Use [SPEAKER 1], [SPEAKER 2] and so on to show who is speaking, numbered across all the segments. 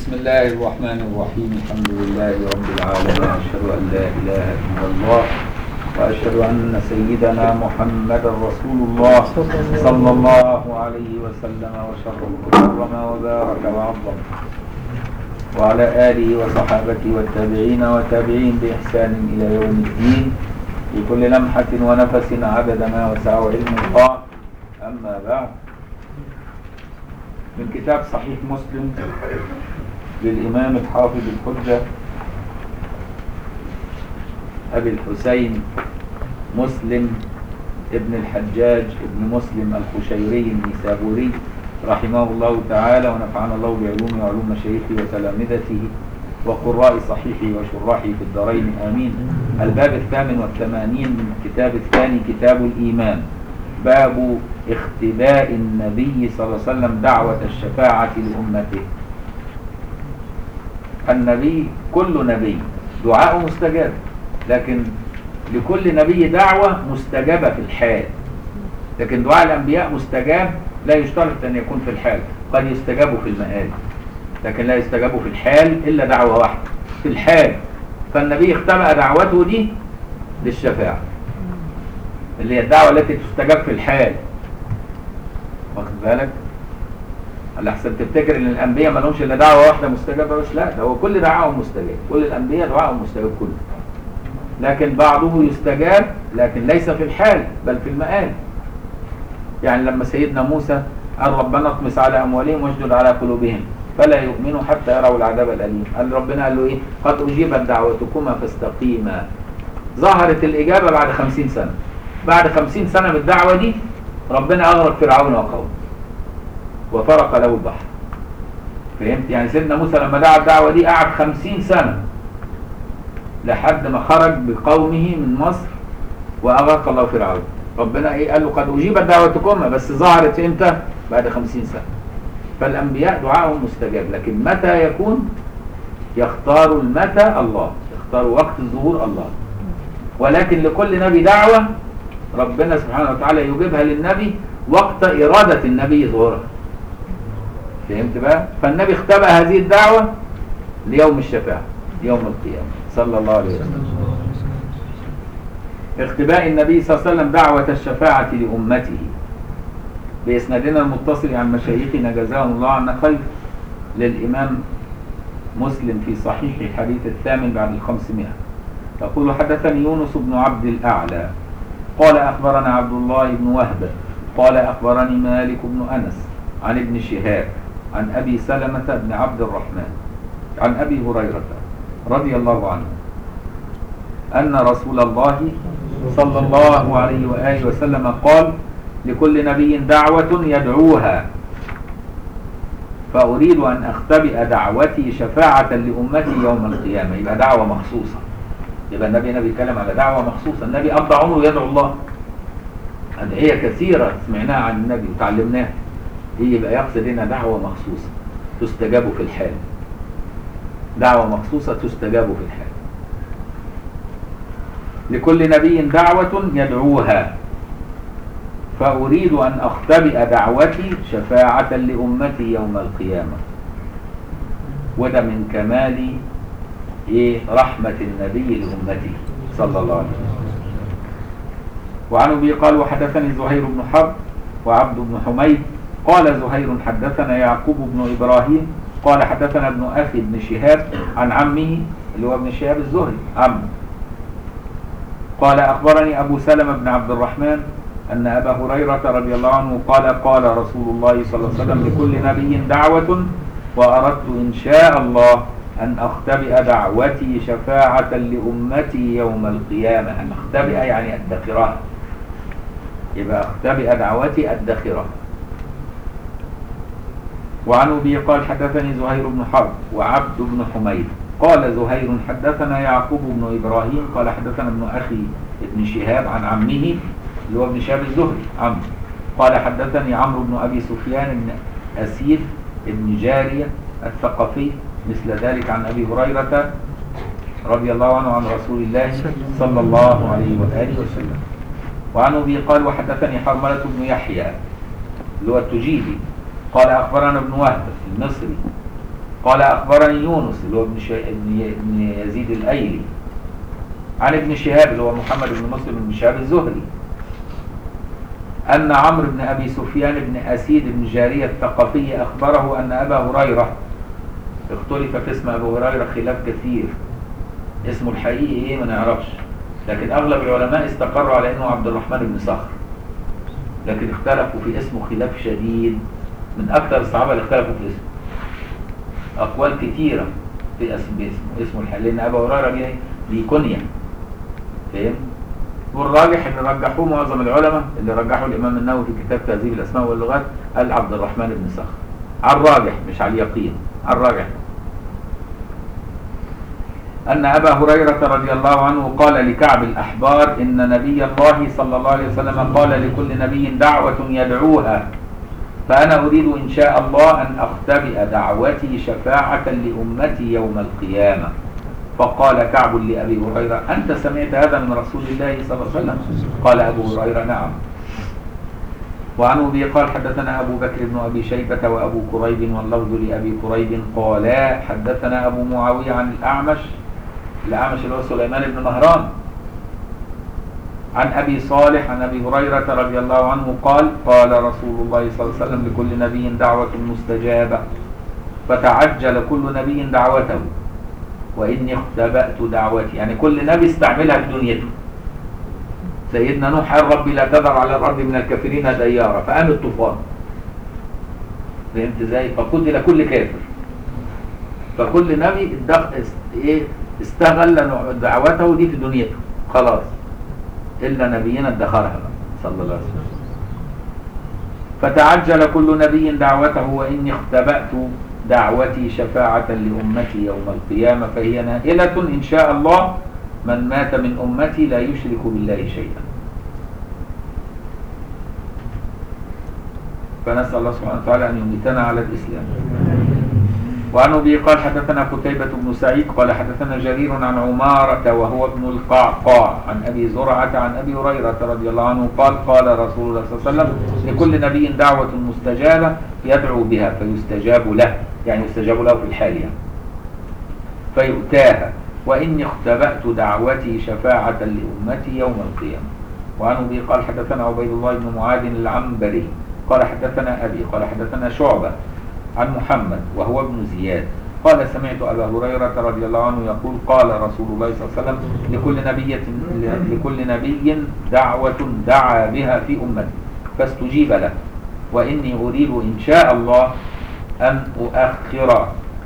[SPEAKER 1] بسم الله الرحمن الرحيم الحمد لله رب العالمين أشهد أن لا إله إلا الله وأشهد أن سيدنا محمد رسول الله صلى الله عليه وسلم وشرف وكرم وبارك وعظم وعلى آله وصحابته والتابعين والتابعين بإحسان إلى يوم الدين في كل لمحة ونفس عدد ما وسعه علم الله أما بعد من كتاب صحيح مسلم للإمام الحافظ الحجة أبي الحسين مسلم ابن الحجاج ابن مسلم الخشيري النسابوري رحمه الله تعالى ونفعنا الله بعلومه وعلوم مشايخه وتلامذته وقراء صحيحه وشراحه في الدارين آمين الباب الثامن والثمانين من الكتاب الثاني كتاب الإيمان باب اختباء النبي صلى الله عليه وسلم دعوة الشفاعة لأمته النبي كل نبي دعاءه مستجاب لكن لكل نبي دعوة مستجابة في الحال لكن دعاء الأنبياء مستجاب لا يشترط أن يكون في الحال قد يستجاب في المآل لكن لا يستجاب في الحال إلا دعوة واحدة في الحال فالنبي اختبأ دعوته دي للشفاعة اللي هي الدعوة التي تستجاب في الحال واخد بالك هلا احسن تفتكر ان الانبياء ما لهمش الا دعوه واحده مستجابه بس لا ده هو كل دعائهم مستجاب كل الانبياء دعائهم مستجاب كله لكن بعضه يستجاب لكن ليس في الحال بل في المآل يعني لما سيدنا موسى قال ربنا اطمس على اموالهم واشدد على قلوبهم فلا يؤمنوا حتى يروا العذاب الاليم قال ربنا قال له ايه قد اجيبت دعوتكما فاستقيما ظهرت الاجابه بعد خمسين سنه بعد خمسين سنه من الدعوه دي ربنا اغرق فرعون وقومه وفرق له البحر فهمت يعني سيدنا موسى لما دعا الدعوة دي قعد خمسين سنة لحد ما خرج بقومه من مصر وأغرق الله فرعون ربنا ايه قال له قد أجيبت دعوتكم بس ظهرت امتى بعد خمسين سنة فالأنبياء دعائهم مستجاب لكن متى يكون يختار المتى الله يختار وقت ظهور الله ولكن لكل نبي دعوة ربنا سبحانه وتعالى يجيبها للنبي وقت إرادة النبي ظهورها فهمت بقى فالنبي اختبأ هذه الدعوة ليوم الشفاعة يوم القيامة صلى الله عليه وسلم اختباء النبي صلى الله عليه وسلم دعوة الشفاعة لأمته بإسنادنا المتصل عن مشايخنا جزاهم الله عنا خير للإمام مسلم في صحيح الحديث الثامن بعد الخمسمائة يقول حدثني يونس بن عبد الأعلى قال أخبرنا عبد الله بن وهب قال أخبرني مالك بن أنس عن ابن شهاب عن أبي سلمة بن عبد الرحمن عن أبي هريرة رضي الله عنه أن رسول الله صلى الله عليه وآله وسلم قال لكل نبي دعوة يدعوها فأريد أن أختبئ دعوتي شفاعة لأمتي يوم القيامة يبقى دعوة مخصوصة يبقى النبي نبي يتكلم على دعوة مخصوصة النبي قضى عمره يدعو الله أدعية كثيرة سمعناها عن النبي وتعلمناها هي يبقى يقصد هنا دعوة مخصوصة تستجاب في الحال دعوة مخصوصة تستجاب في الحال لكل نبي دعوة يدعوها فأريد أن أختبئ دعوتي شفاعة لأمتي يوم القيامة وده من كمال إيه رحمة النبي لأمته صلى الله عليه وسلم وعن أبي قال وحدثني زهير بن حرب وعبد بن حميد قال زهير حدثنا يعقوب بن إبراهيم قال حدثنا ابن أخي بن شهاب عن عمه اللي هو ابن شهاب الزهري عم قال أخبرني أبو سلمة بن عبد الرحمن أن أبا هريرة رضي الله عنه قال قال رسول الله صلى الله عليه وسلم لكل نبي دعوة وأردت إن شاء الله أن أختبئ دعوتي شفاعة لأمتي يوم القيامة أن أختبئ يعني أدخرها يبقى أختبئ دعوتي أدخرها وعن أبي قال حدثني زهير بن حرب وعبد بن حميد قال زهير حدثنا يعقوب بن إبراهيم قال حدثنا ابن أخي ابن شهاب عن عمه اللي هو ابن شهاب الزهري عم قال حدثني عمرو بن أبي سفيان بن أسيد بن جارية الثقفي مثل ذلك عن أبي هريرة رضي الله عنه عن رسول الله صلى الله عليه وآله وسلم وعن أبي قال وحدثني حرملة بن يحيى اللي هو التجيبي قال أخبرنا ابن وهب المصري قال أخبرني يونس اللي هو ابن, ش... ابن... ابن يزيد الأيلي عن ابن شهاب اللي هو محمد بن مسلم بن شهاب الزهري أن عمرو بن أبي سفيان بن أسيد بن جارية الثقفي أخبره أن أبا هريرة اختلف في اسم أبو هريرة خلاف كثير اسمه الحقيقي إيه ما نعرفش لكن أغلب العلماء استقروا على أنه عبد الرحمن بن صخر لكن اختلفوا في اسمه خلاف شديد من أكثر الصحابة اللي اختلفوا في اسمه أقوال كثيرة في اسم اسمه اسمه الحقيقي لأن أبا هريرة دي دي كنية فاهم؟ والراجح اللي رجحوه معظم العلماء اللي رجحوا الامام النووي في كتاب تهذيب الاسماء واللغات قال عبد الرحمن بن صخر على الراجح مش على اليقين على الراجح أن أبا هريرة رضي الله عنه قال لكعب الأحبار إن نبي الله صلى الله عليه وسلم قال لكل نبي دعوة يدعوها فأنا أريد إن شاء الله أن أختبئ دعوتي شفاعة لأمتي يوم القيامة فقال كعب لأبي هريرة أنت سمعت هذا من رسول الله صلى الله عليه وسلم قال أبو هريرة نعم وعن أبي قال حدثنا أبو بكر بن أبي شيبة وأبو كريب واللفظ لأبي كريب قالا حدثنا أبو معاوية عن الأعمش الأعمش اللي هو سليمان بن مهران عن أبي صالح عن أبي هريرة رضي الله عنه قال قال رسول الله صلى الله عليه وسلم لكل نبي دعوة مستجابة فتعجل كل نبي دعوته وإني اختبأت دعوتي يعني كل نبي استعملها في دنيته سيدنا نوح قال ربي لا تذر على الأرض من الكافرين ديارا فقام الطوفان فهمت ازاي؟ فقتل كل كافر فكل نبي ادخ... است... ايه استغل دعوته دي في دنيته خلاص إلا نبينا ادخرها بقى صلى الله عليه وسلم فتعجل كل نبي دعوته وإني اختبأت دعوتي شفاعة لأمتي يوم القيامة فهي نائلة إن شاء الله من مات من أمتي لا يشرك بالله شيئا فنسأل الله سبحانه وتعالى أن يميتنا على الإسلام وعن أبي قال حدثنا قتيبة بن سعيد قال حدثنا جرير عن عمارة وهو ابن القعقاع عن أبي زرعة عن أبي هريرة رضي الله عنه قال قال رسول الله صلى الله عليه وسلم لكل نبي دعوة مستجابة يدعو بها فيستجاب له يعني يستجاب له في الحال يعني فيؤتاها وإني اختبأت دعوتي شفاعة لأمتي يوم القيامة وعن أبي قال حدثنا عبيد الله بن معاذ العنبري قال حدثنا أبي قال حدثنا شعبة عن محمد وهو ابن زياد قال سمعت أبا هريرة رضي الله عنه يقول قال رسول الله صلى الله عليه وسلم لكل نبي لكل نبي دعوة دعا بها في أمتي فاستجيب له وإني أريد إن شاء الله أن أؤخر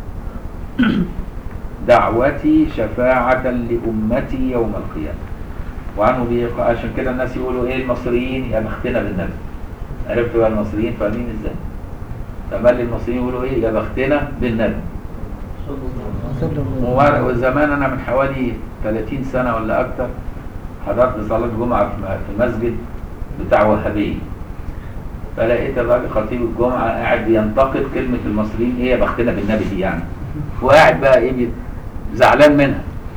[SPEAKER 1] دعوتي شفاعة لأمتي يوم القيامة وعنه بيه عشان كده الناس يقولوا ايه المصريين يا بختنا بالنبي عرفتوا بقى المصريين فاهمين ازاي تملي المصريين يقولوا ايه يا بختنا بالنبي وزمان انا من حوالي 30 سنة ولا اكتر حضرت صلاة جمعة في مسجد بتاع وهابية فلقيت الراجل خطيب الجمعة قاعد بينتقد كلمة المصريين ايه يا بختنا بالنبي دي يعني وقاعد بقى ايه زعلان منها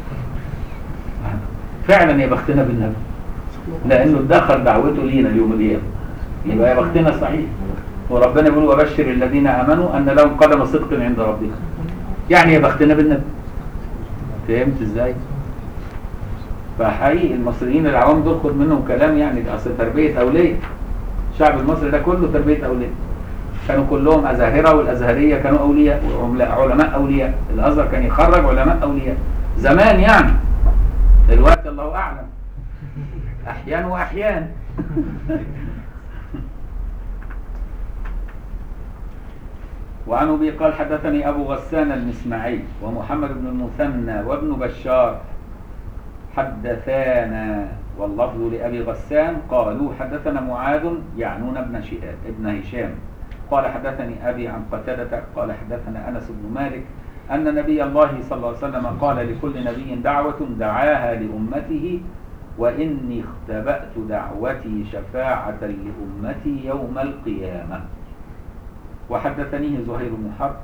[SPEAKER 1] فعلا يا بختنا بالنبي لانه ادخل دعوته لينا اليوم القيامة يبقى يا بختنا صحيح وربنا يقول وبشر الذين امنوا ان لهم قدم صدق عند ربهم يعني يا بختنا بالنبي فهمت ازاي فحقيقي المصريين العوام دول خد منهم كلام يعني اصل تربيه اوليه الشعب المصري ده كله تربيه اوليه كانوا كلهم ازاهره والازهريه كانوا اولياء وعلماء اولياء الازهر كان يخرج علماء اولياء زمان يعني دلوقتي الله اعلم احيان واحيان وعن ابي قال حدثني ابو غسان المسمعي ومحمد بن المثنى وابن بشار حدثانا واللفظ لابي غسان قالوا حدثنا معاذ يعنون ابن شهاب ابن هشام قال حدثني ابي عن قتاده قال حدثنا انس بن مالك ان نبي الله صلى الله عليه وسلم قال لكل نبي دعوه دعاها لامته واني اختبات دعوتي شفاعه لامتي يوم القيامه وحدثنيه زهير بن حرب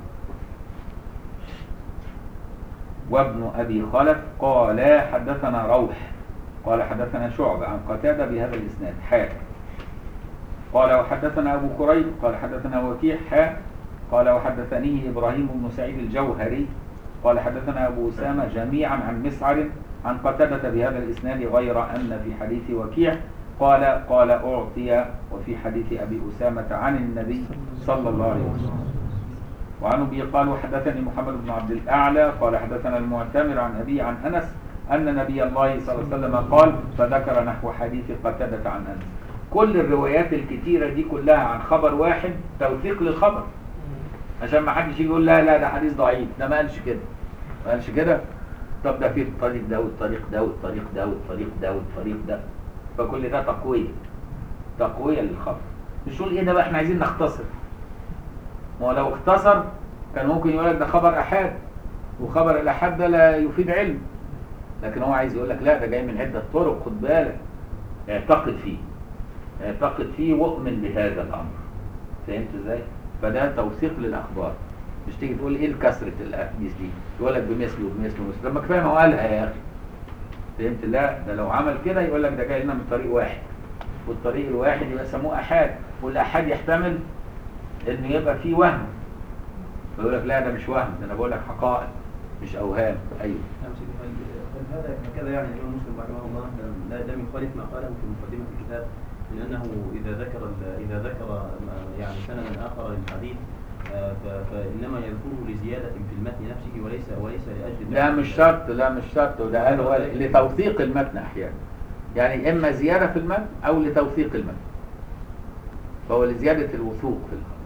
[SPEAKER 1] وابن أبي خلف قال حدثنا روح قال حدثنا شعبة عن قتادة بهذا الإسناد حاء قال وحدثنا أبو كريب قال حدثنا وكيع حاء قال وحدثنيه إبراهيم بن سعيد الجوهري قال حدثنا أبو أسامة جميعا عن مسعر عن قتادة بهذا الإسناد غير أن في حديث وكيع قال قال أعطي وفي حديث أبي أسامة عن النبي صلى الله عليه وسلم وعن أبي قال وحدثني محمد بن عبد الأعلى قال حدثنا المعتمر عن أبي عن أنس أن نبي الله صلى الله عليه وسلم قال فذكر نحو حديث قتادة عن أنس كل الروايات الكتيرة دي كلها عن خبر واحد توثيق للخبر عشان ما حدش يجي يقول لا لا ده حديث ضعيف ده ما قالش كده ما قالش كده طب ده في الطريق ده والطريق ده والطريق ده والطريق ده والطريق ده فكل ده تقوية تقوية للخبر مش نقول ايه ده بقى احنا عايزين نختصر ما هو لو اختصر كان ممكن يقول لك ده خبر احاد وخبر الاحاد ده لا يفيد علم لكن هو عايز يقول لك لا ده جاي من عدة طرق خد بالك اعتقد فيه اعتقد فيه واؤمن بهذا الامر فهمت ازاي فده توثيق للاخبار مش تيجي تقول ايه الكسرة الاحاديث دي يقول لك بمثله وبمثله ومثله لما كفايه ما هو قالها يا اخي فهمت لا ده لو عمل كده يقول لك ده جاي لنا من طريق واحد والطريق الواحد يبقى سموه احاد والاحاد يحتمل انه يبقى فيه وهم فيقول لك لا ده مش وهم ده انا بقول لك حقائق مش اوهام ايوه
[SPEAKER 2] نعم سيدي هل هل هذا هكذا يعني الإمام مسلم رحمه الله لا لم يخالف ما قاله في مقدمة الكتاب من أنه إذا ذكر ال- إذا ذكر ما- يعني سندا آخر للحديث آه، ف- فإنما يذكره لزيادة في المتن نفسه وليس وليس لأجل
[SPEAKER 1] لا مش شرط لا مش شرط وده قال هو لتوثيق المتن احيانا يعني اما زياده في المتن او لتوثيق المتن فهو لزياده الوثوق في الخبر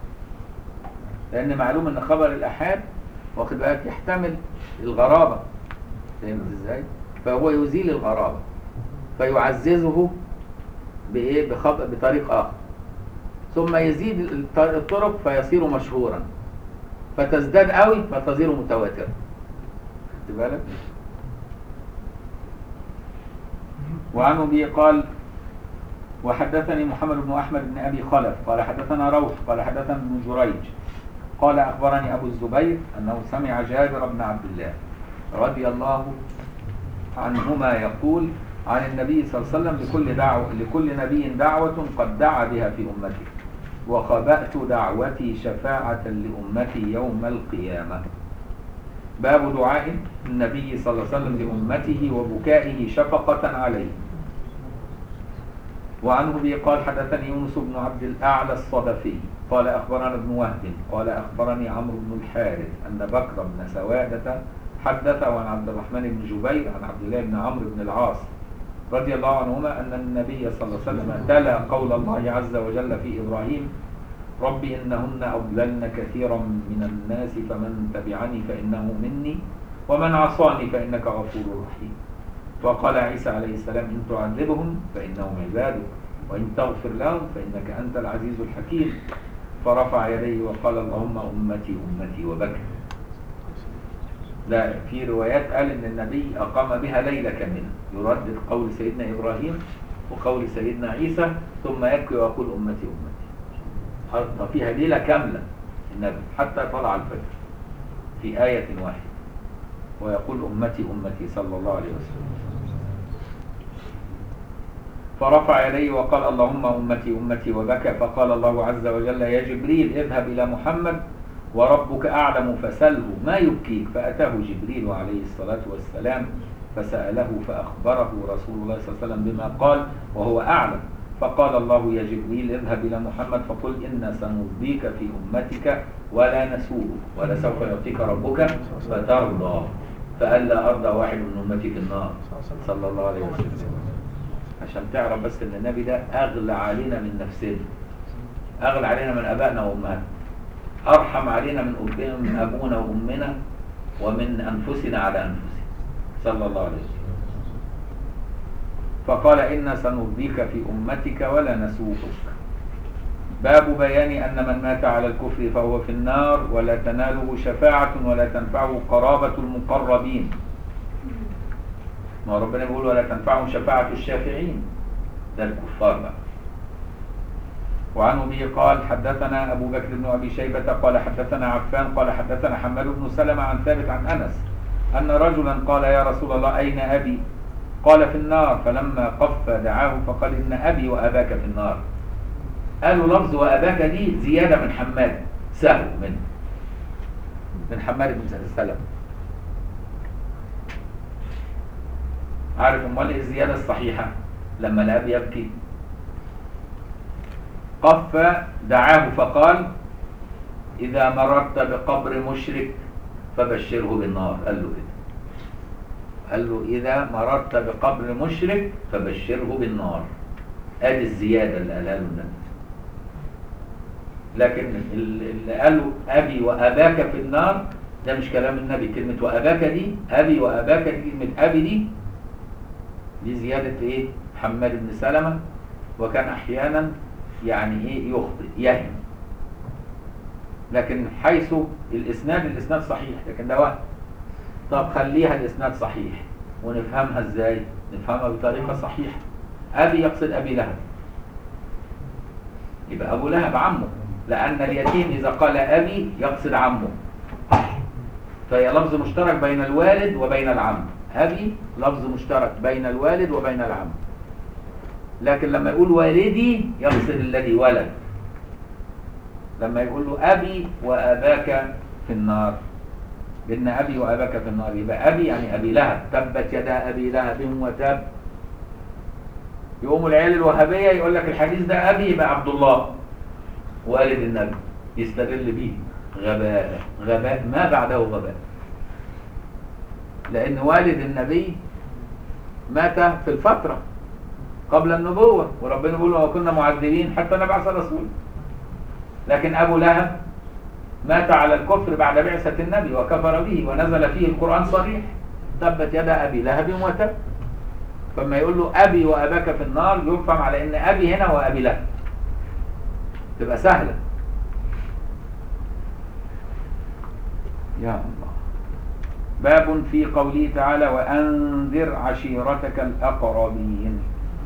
[SPEAKER 1] لان معلوم ان خبر الاحاد واخد بالك يحتمل الغرابه فهمت ازاي فهو يزيل الغرابه فيعززه بايه بخبر بطريق اخر ثم يزيد الط- الطرق فيصير مشهورا فتزداد قوي فتصير متواترة خدت بالك وعن ابي قال وحدثني محمد بن احمد بن ابي خلف قال حدثنا روح قال حدثنا ابن جريج قال اخبرني ابو الزبير انه سمع جابر بن عبد الله رضي الله عنهما يقول عن النبي صلى الله عليه وسلم لكل دعوة لكل نبي دعوة قد دعا بها في أمته وخبأت دعوتي شفاعة لأمتي يوم القيامة باب دعاء النبي صلى الله عليه وسلم لأمته وبكائه شفقة عليه وعنه به قال حدثني يونس بن عبد الأعلى الصدفي قال أخبرنا ابن وهب قال أخبرني عمرو بن الحارث أن بكر بن سوادة حدثه عن عبد الرحمن بن جبير عن عبد الله بن عمرو بن العاص رضي الله عنهما أن النبي صلى الله عليه وسلم تلا قول الله عز وجل في إبراهيم رب إنهن أضللن كثيرا من الناس فمن تبعني فإنه مني ومن عصاني فإنك غفور رحيم وقال عيسى عليه السلام إن تعذبهم فإنهم عبادك وإن تغفر لهم فإنك أنت العزيز الحكيم فرفع يديه وقال اللهم أمتي أمتي وبكى لا في روايات قال ان النبي اقام بها ليله كامله يردد قول سيدنا ابراهيم وقول سيدنا عيسى ثم يبكي ويقول امتي امتي حط فيها ليله كامله النبي حتى طلع الفجر في ايه واحده ويقول امتي امتي صلى الله عليه وسلم فرفع يديه وقال اللهم امتي امتي وبكى فقال الله عز وجل يا جبريل اذهب الى محمد وربك أعلم فسله ما يبكيك فأتاه جبريل عليه الصلاة والسلام فسأله فأخبره رسول الله صلى الله عليه وسلم بما قال وهو أعلم فقال الله يا جبريل اذهب إلى محمد فقل إنا سنرضيك في أمتك ولا نسوءك ولسوف يعطيك ربك فترضى فألا أرضى واحد من أمتي في النار صلى الله عليه وسلم عشان تعرف بس ان النبي ده اغلى علينا من نفسنا اغلى علينا من ابائنا وامهاتنا ارحم علينا من أبنا من ابونا وامنا ومن انفسنا على انفسنا صلى الله عليه وسلم فقال انا سنرضيك في امتك ولا نسوقك باب بيان ان من مات على الكفر فهو في النار ولا تناله شفاعه ولا تنفعه قرابه المقربين ما ربنا بيقول ولا تنفعهم شفاعة الشافعين ده الكفار بقى وعنه به قال حدثنا أبو بكر بن أبي شيبة قال حدثنا عفان قال حدثنا حماد بن سلمة عن ثابت عن أنس أن رجلا قال يا رسول الله أين أبي قال في النار فلما قف دعاه فقال إن أبي وأباك في النار قالوا لفظ وأباك دي زيادة من حماد سهو منه من حماد بن سلمة عارف امال ايه الزيادة الصحيحة لما الاب يبكي قف دعاه فقال إذا مررت بقبر مشرك فبشره بالنار قال له كده قال له إذا مررت بقبر مشرك فبشره بالنار ادي الزيادة اللي قالها له النبي لكن اللي قالوا أبي وأباك في النار ده مش كلام النبي كلمة وأباك دي أبي وأباك دي كلمة أبي دي دي زيادة إيه حماد بن سلمة وكان أحيانا يعني إيه يخطئ يهم لكن حيث الإسناد الإسناد صحيح لكن ده وهم طب خليها الإسناد صحيح ونفهمها إزاي نفهمها بطريقة صحيحة أبي يقصد أبي لهب يبقى أبو لهب عمه لأن اليتيم إذا قال أبي يقصد عمه فهي لفظ مشترك بين الوالد وبين العم أبي لفظ مشترك بين الوالد وبين العم لكن لما يقول والدي يقصد الذي ولد لما يقول له أبي وأباك في النار إن أبي وأباك في النار يبقى أبي يعني أبي لهب تبت يدا أبي لهب وتب يقوم العيال الوهابية يقول لك الحديث ده أبي يبقى عبد الله والد النبي يستدل به غباء غباء ما بعده غباء لأن والد النبي مات في الفترة قبل النبوة وربنا يقول وكنا معذبين حتى نبعث رسول لكن أبو لهب مات على الكفر بعد بعثة النبي وكفر به ونزل فيه القرآن صريح تبت يدا أبي لهب وتب فما يقول له أبي وأباك في النار يفهم على أن أبي هنا وأبي لهب تبقى سهلة يا الله باب في قوله تعالى وأنذر عشيرتك الأقربين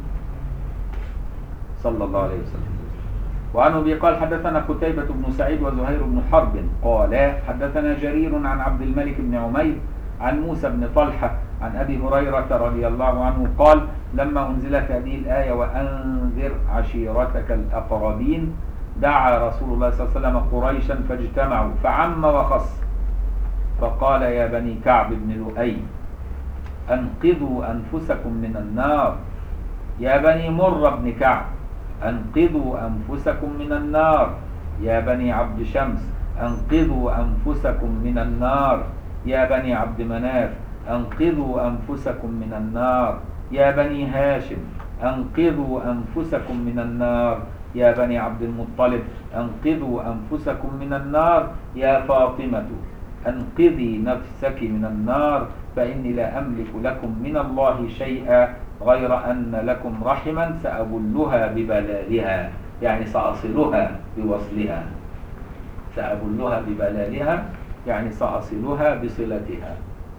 [SPEAKER 1] صلى الله عليه وسلم وعن ابي قال حدثنا قتيبة بن سعيد وزهير بن حرب قال حدثنا جرير عن عبد الملك بن عمير عن موسى بن طلحة عن أبي هريرة رضي الله عنه قال لما أنزلت هذه الآية وأنذر عشيرتك الأقربين دعا رسول الله صلى الله عليه وسلم قريشا فاجتمعوا فعم وخص فقال يا بني كعب بن لؤي أنقذوا أنفسكم من النار يا بني مر بن كعب أنقذوا أنفسكم من النار يا بني عبد شمس أنقذوا أنفسكم من النار يا بني عبد مناف أنقذوا أنفسكم من النار يا بني هاشم أنقذوا أنفسكم من النار يا بني عبد المطلب أنقذوا أنفسكم من النار يا فاطمة أنقذي نفسك من النار فإني لا أملك لكم من الله شيئا غير أن لكم رحما سأبلها ببلالها يعني سأصلها بوصلها سأبلها ببلالها يعني سأصلها بصلتها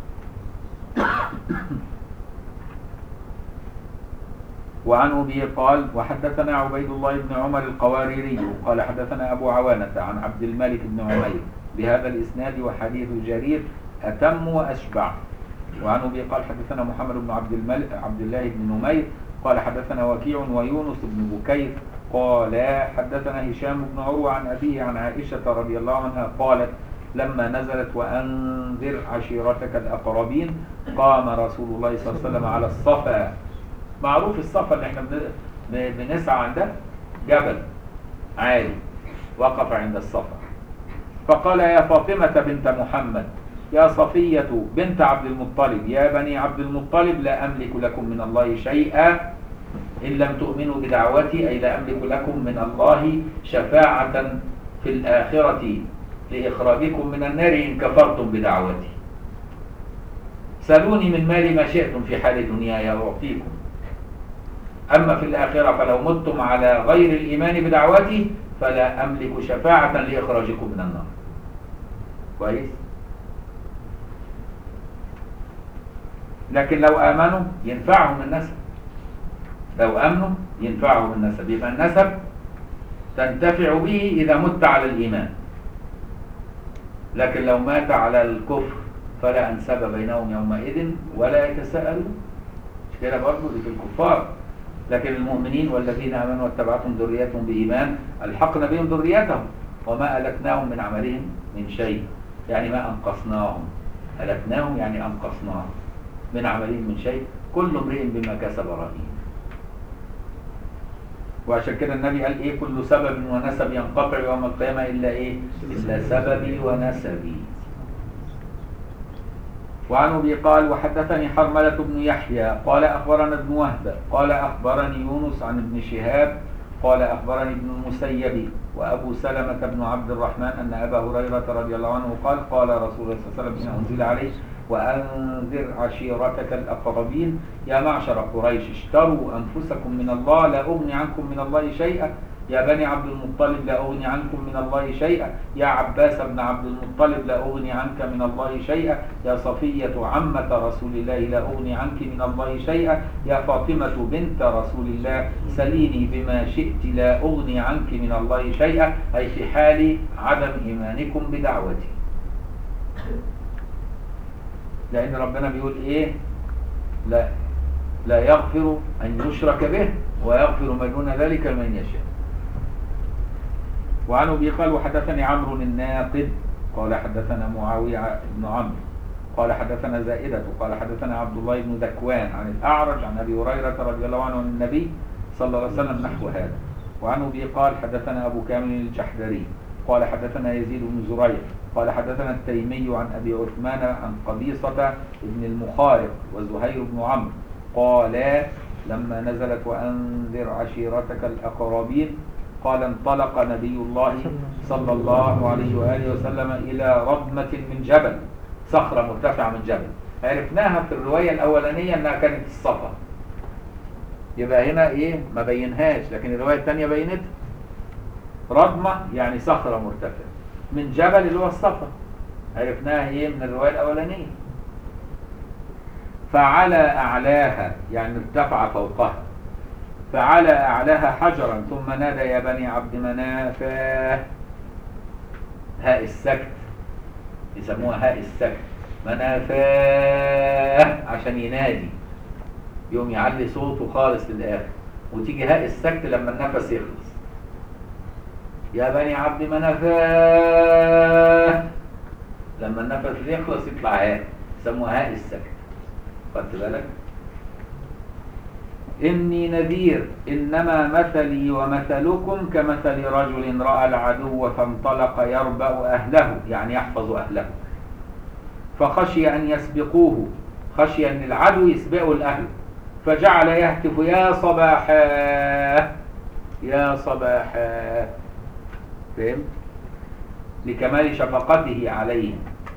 [SPEAKER 1] وعن أبي قال وحدثنا عبيد الله بن عمر القواريري قال حدثنا أبو عوانة عن عبد الملك بن عمير بهذا الإسناد وحديث جرير أتم وأشبع وعن أبي قال حدثنا محمد بن عبد الملك عبد الله بن نمير قال حدثنا وكيع ويونس بن بكير قال حدثنا هشام بن عروة عن أبيه عن عائشة رضي الله عنها قالت لما نزلت وأنذر عشيرتك الأقربين قام رسول الله صلى الله عليه وسلم على الصفا معروف الصفا اللي احنا بنسعى عنده جبل عالي وقف عند الصفا فقال يا فاطمة بنت محمد يا صفية بنت عبد المطلب يا بني عبد المطلب لا أملك لكم من الله شيئا إن لم تؤمنوا بدعوتي أي لا أملك لكم من الله شفاعة في الآخرة لإخراجكم من النار إن كفرتم بدعوتي سألوني من مالي ما شئتم في حال دنياي أعطيكم أما في الآخرة فلو متم على غير الإيمان بدعوتي فلا أملك شفاعة لإخراجكم من النار كويس لكن لو آمنوا ينفعهم النسب لو آمنوا ينفعهم النسب يبقى النسب تنتفع به إذا مت على الإيمان لكن لو مات على الكفر فلا أنسب بينهم يومئذ ولا يتساءلون مش كده برضه دي في الكفار لكن المؤمنين والذين آمنوا واتبعتهم ذريتهم بإيمان ألحقنا بهم ذريتهم وما ألتناهم من عملهم من شيء يعني ما أنقصناهم هلكناهم يعني أنقصناهم من عملهم من شيء كل امرئ بما كسب رهين وعشان كده النبي قال ايه كل سبب ونسب ينقطع يوم القيامة إلا ايه إلا سببي ونسبي وعن ابي قال وحدثني حرملة بن يحيى قال اخبرنا ابن وهب قال اخبرني يونس عن ابن شهاب قال اخبرني ابن المسيب وابو سلمة بن عبد الرحمن ان ابا هريرة رضي الله عنه قال قال رسول الله صلى الله عليه وسلم حين انزل عليه وانذر عشيرتك الاقربين يا معشر قريش اشتروا انفسكم من الله لا اغني عنكم من الله شيئا يا بني عبد المطلب لا أغني عنكم من الله شيئا يا عباس بن عبد المطلب لا أغني عنك من الله شيئا يا صفية عمة رسول الله لا أغني عنك من الله شيئا يا فاطمة بنت رسول الله سليني بما شئت لا أغني عنك من الله شيئا أي في حال عدم إيمانكم بدعوتي لأن ربنا بيقول إيه لا لا يغفر أن يشرك به ويغفر ما دون ذلك لمن يشاء وعن ابي قال وحدثني عمرو الناقد قال حدثنا معاويه بن عمرو قال حدثنا زائدة قال حدثنا عبد الله بن ذكوان عن الأعرج عن أبي هريرة رضي الله عنه عن النبي صلى الله عليه وسلم نحو هذا وعن أبي قال حدثنا أبو كامل الجحدري قال حدثنا يزيد بن زريع قال حدثنا التيمي عن أبي عثمان عن قبيصة بن المخارق وزهير بن عمرو قالا لما نزلت وأنذر عشيرتك الأقربين قال انطلق نبي الله صلى الله عليه وآله وسلم إلى رضمة من جبل صخرة مرتفعة من جبل عرفناها في الرواية الأولانية أنها كانت الصفا يبقى هنا إيه ما بينهاش لكن الرواية الثانية بينتها رضمة يعني صخرة مرتفعة من جبل اللي هو الصفا عرفناها إيه من الرواية الأولانية فعلى أعلاها يعني ارتفع فوقها فعلى أعلاها حجرا ثم نادى يا بني عبد مناف هاء السكت يسموها هاء السكت منافاه عشان ينادي يوم يعلي صوته خالص للآخر وتيجي هاء السكت لما النفس يخلص يا بني عبد منافاه لما النفس يخلص يطلع هاء يسموها هاء السكت خدت بالك إني نذير إنما مثلي ومثلكم كمثل رجل رأى العدو فانطلق يربأ أهله يعني يحفظ أهله فخشي أن يسبقوه خشي أن العدو يسبقه الأهل فجعل يهتف يا صباحا يا صباحا فهمت؟ لكمال شفقته عليهم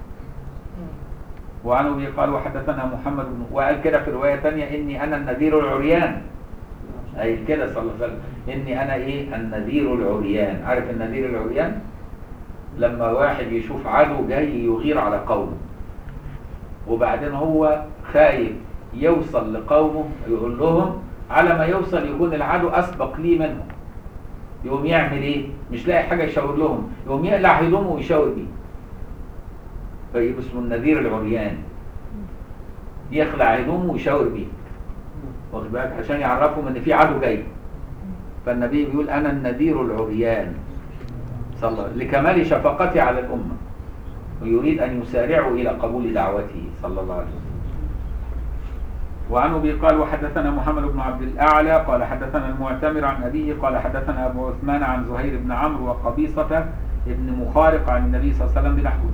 [SPEAKER 1] وعن ابي قال وحدثنا محمد بن وقال كده في روايه ثانيه اني انا النذير العريان اي كده صلى الله عليه وسلم اني انا ايه النذير العريان عارف النذير العريان لما واحد يشوف عدو جاي يغير على قومه وبعدين هو خايف يوصل لقومه يقول لهم على ما يوصل يكون العدو اسبق لي منهم يقوم يعمل ايه مش لاقي حاجه يشاور لهم يقوم يقلع هدومه ويشاور بيه فيبقى اسمه النذير العريان يخلع هدومه ويشاور بيه واخد بالك عشان يعرفهم ان في عدو جاي فالنبي بيقول انا النذير العريان صلى الله لكمال شفقته على الامه ويريد ان يسارعوا الى قبول دعوته صلى الله عليه وسلم وعن ابي قال وحدثنا محمد بن عبد الاعلى قال حدثنا المعتمر عن ابيه قال حدثنا ابو عثمان عن زهير بن عمرو وقبيصه ابن مخارق عن النبي صلى الله عليه وسلم بنحوه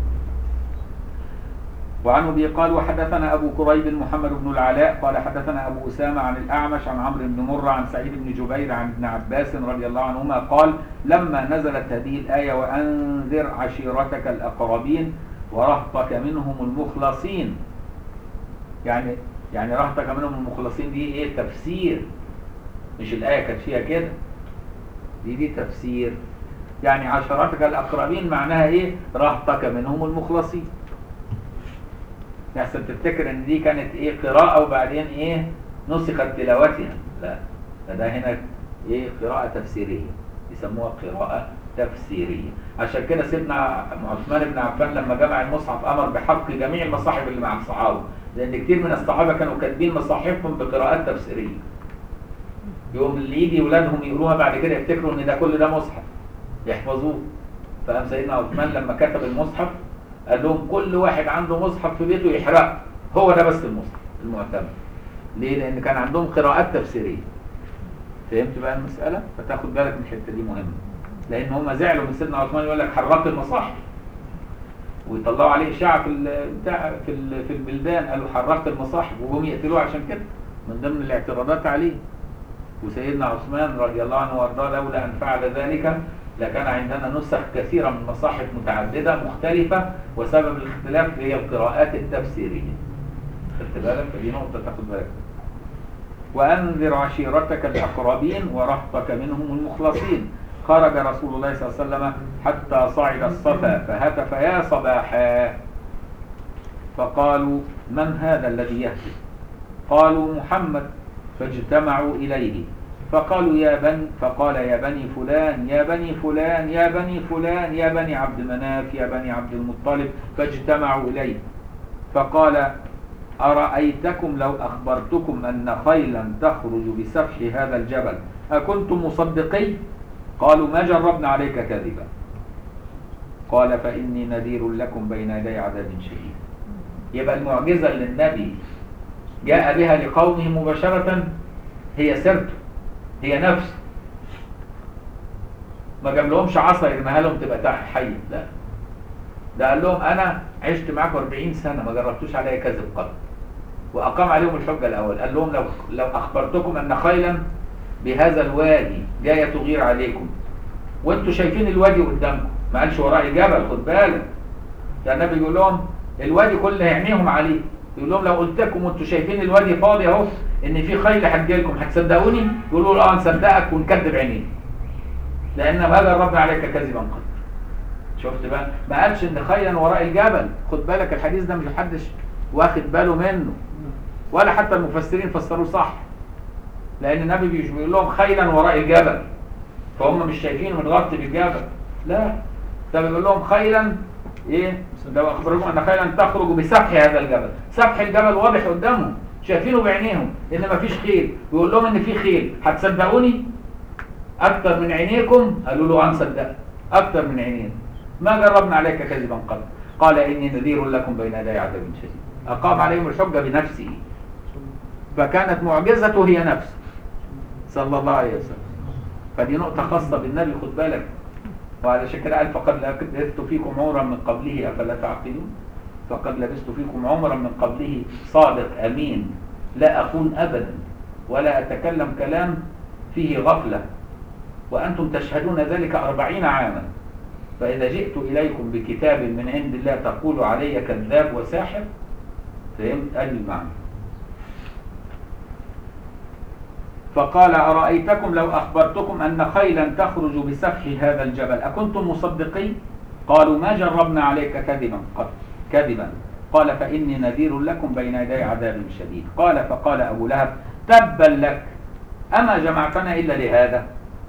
[SPEAKER 1] وعن ابي قال وحدثنا ابو كريب محمد بن العلاء قال حدثنا ابو اسامه عن الاعمش عن عمرو بن مره عن سعيد بن جبير عن ابن عباس رضي الله عنهما قال لما نزلت هذه الايه وانذر عشيرتك الاقربين ورهطك منهم المخلصين يعني يعني رهطك منهم المخلصين دي ايه تفسير مش الايه كانت فيها كده دي دي تفسير يعني عشراتك الاقربين معناها ايه رهطك منهم المخلصين يحسن تفتكر ان دي كانت ايه قراءة وبعدين ايه نسخت تلاوتها لا ده هنا ايه قراءة تفسيرية يسموها قراءة تفسيرية عشان كده سيدنا عثمان بن عفان لما جمع المصحف امر بحق جميع المصاحف اللي مع الصحابة لان كتير من الصحابة كانوا كاتبين مصاحفهم بقراءات تفسيرية يوم اللي يجي ولادهم يقروها بعد كده يفتكروا ان ده كل ده مصحف يحفظوه فقام سيدنا عثمان لما كتب المصحف قال لهم كل واحد عنده مصحف في بيته يحرقه هو ده بس المصحف المعتمد ليه لان كان عندهم قراءات تفسيريه فهمت بقى المساله فتاخد بالك من الحته دي مهمه لان هم زعلوا من سيدنا عثمان يقول لك حرقت المصاحف ويطلعوا عليه اشاعه في ال- بتاع في ال- في البلدان قالوا حرقت المصاحف وهم يقتلوه عشان كده من ضمن الاعتراضات عليه وسيدنا عثمان رضي الله عنه وارضاه لولا ان فعل ذلك لكان عندنا نسخ كثيره من مصاحف متعدده مختلفه وسبب الاختلاف هي القراءات التفسيريه خدت بالك فدي نقطه تاخد بالك وانذر عشيرتك الاقربين ورهطك منهم المخلصين خرج رسول الله صلى الله عليه وسلم حتى صعد الصفا فهتف يا صباحا فقالوا من هذا الذي يهتف قالوا محمد فاجتمعوا إليه فقالوا يا بني فقال يا بني فلان يا بني فلان يا بني فلان يا بني عبد مناف يا بني عبد المطلب فاجتمعوا إليه فقال أرأيتكم لو أخبرتكم أن خيلا تخرج بسفح هذا الجبل أكنتم مصدقي قالوا ما جربنا عليك كذبا قال فإني نذير لكم بين يدي عذاب شديد يبقى المعجزة اللي النبي جاء بها لقومه مباشرة هي سيرته هي نفسه ما جاب لهمش عصا يرميها لهم تبقى تحت حي لا ده قال لهم انا عشت معاكم 40 سنه ما جربتوش عليا كذب قط واقام عليهم الحجه الاول قال لهم لو لو اخبرتكم ان خيلا بهذا الوادي جايه تغير عليكم وانتوا شايفين الوادي قدامكم ما قالش وراء الجبل خد بالك ده النبي بيقول لهم الوادي كله عينيهم عليه يقول لهم لو قلت لكم وانتوا شايفين الوادي فاضي اهو ان في خيل هتجي لكم هتصدقوني يقولوا له اه نصدقك ونكذب عينيك لان ما جربنا عليك كذبا قط شفت بقى ما قالش ان خيلا وراء الجبل خد بالك الحديث ده مش محدش واخد باله منه ولا حتى المفسرين فسروه صح لان النبي بيش بيقول لهم خيلا وراء الجبل فهم مش شايفينه متغطي بالجبل لا ده بيقول لهم خيلا ايه لو اخبركم ان خيلا تخرج بسفح هذا الجبل سفح الجبل واضح قدامهم شايفينه بعينيهم ان مفيش خيل ويقول لهم ان في خيل هتصدقوني اكتر من عينيكم قالوا له هنصدق اكتر من عينينا ما جربنا عليك كذبا قط قال اني نذير لكم بين يدي عذاب شديد اقام عليهم الحجه بنفسه فكانت معجزته هي نفسه صلى الله عليه وسلم فدي نقطة خاصة بالنبي خد بالك وعلى كده قال فقد لبثت فيكم عمرا من قبله أفلا تعقلون فقد لبثت فيكم عمرا من قبله صادق أمين لا أخون أبدا ولا أتكلم كلام فيه غفلة وأنتم تشهدون ذلك أربعين عاما فإذا جئت إليكم بكتاب من عند الله تقول علي كذاب وساحر فهمت أدي المعنى فقال أرأيتكم لو أخبرتكم أن خيلا تخرج بسفح هذا الجبل أكنتم مصدقين قالوا ما جربنا عليك كذبا قط كذبا قال فإني نذير لكم بين يدي عذاب شديد قال فقال أبو لهب تبا لك أما جمعتنا إلا لهذا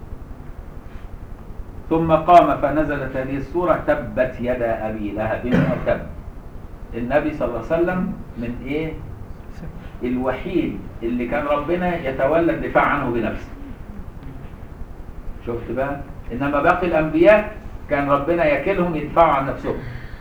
[SPEAKER 1] ثم قام فنزلت هذه السورة تبت يدا أبي لهب وتب النبي صلى الله عليه وسلم من إيه الوحيد اللي كان ربنا يتولى الدفاع عنه بنفسه شفت بقى انما باقي الانبياء كان ربنا يكلهم يدفعوا عن نفسهم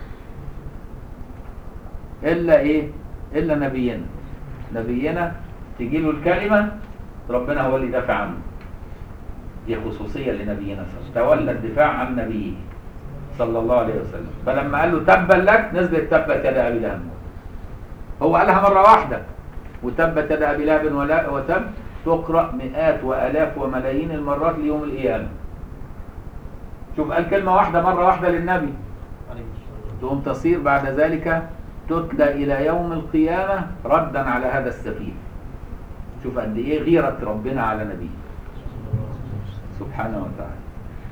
[SPEAKER 1] الا ايه الا نبينا نبينا تجي له الكلمه ربنا هو اللي يدافع عنه دي خصوصيه لنبينا صلى الله عليه وسلم تولى الدفاع عن نبيه صلى الله عليه وسلم فلما قال له تبا لك نزلت تبت يد ابي لهب هو قالها مره واحده وتبت يد ابي لهب ولا وتب تقرا مئات والاف وملايين المرات ليوم القيامه شوف قال كلمه واحده مره واحده للنبي
[SPEAKER 2] عليه الصلاة
[SPEAKER 1] تقوم تصير بعد ذلك تتلى الى يوم القيامه ردا على هذا السفيه شوف قد ايه غيره ربنا على نبيه سبحانه وتعالى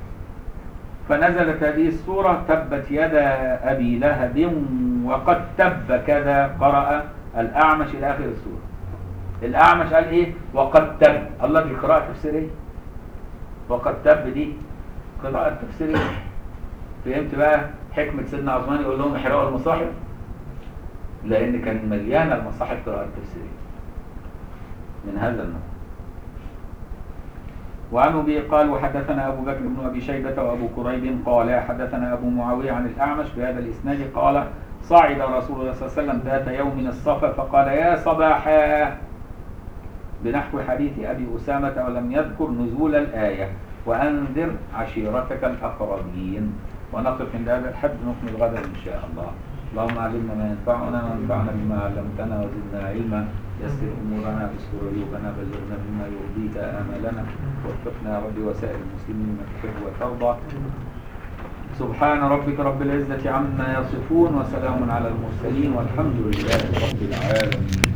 [SPEAKER 1] فنزلت هذه السورة تبت يدا أبي لهب وقد تب كذا قرأ الأعمش إلى آخر السورة الأعمش قال إيه وقد تب الله دي قراءة تفسيرية وقد تب دي قراءة تفسيرية فهمت بقى حكمة سيدنا عثمان يقول لهم احرقوا المصاحف لأن كان مليانة المصاحف قراءة تفسيرية من هذا النوع وعن ابي قال وحدثنا ابو بكر بن ابي شيبه وابو كريب قال حدثنا ابو معاويه عن الاعمش بهذا الاسناد قال صعد رسول الله صلى الله عليه وسلم ذات يوم من الصفا فقال يا صباحا بنحو حديث ابي اسامه ولم يذكر نزول الايه وانذر عشيرتك الاقربين ونقف عند هذا الحد نكمل غدا ان شاء الله اللهم علمنا ما ينفعنا وانفعنا بما علمتنا وزدنا علما يسر امورنا واستر عيوبنا بلغنا مما يرضيك امالنا وفقنا يا رب وسائر المسلمين ما تحب وترضى سبحان ربك رب العزه عما يصفون وسلام على المرسلين والحمد لله رب العالمين